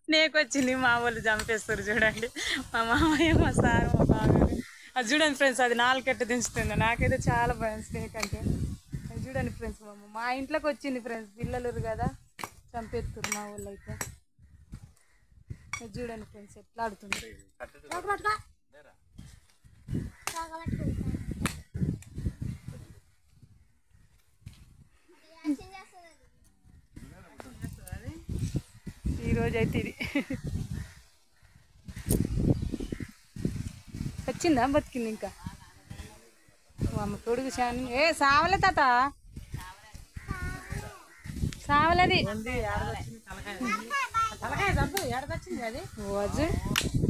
నేకొచ్చింది మా వాళ్ళు చంపేస్తారు చూడండి మా మామయ్య మా సార్ మా బాగా అది చూడండి ఫ్రెండ్స్ అది నాలుగట్టు దించుతుంది నాకైతే చాలా భయం స్నేక్ అంటే అది చూడండి ఫ్రెండ్స్ మా మా ఇంట్లోకి వచ్చింది ఫ్రెండ్స్ పిల్లలు కదా చంపేస్తారు మా వాళ్ళు అయితే అది చూడండి ఫ్రెండ్స్ ఎట్లా ఆడుతుంది ఈ రోజు అయితే ఇది వచ్చిందా బతికింది ఇంకా మా అమ్మ పొడుగు శాని ఏ సావలే తాత సావలేది తలకాయ చంపు ఎడదొచ్చింది అది వజు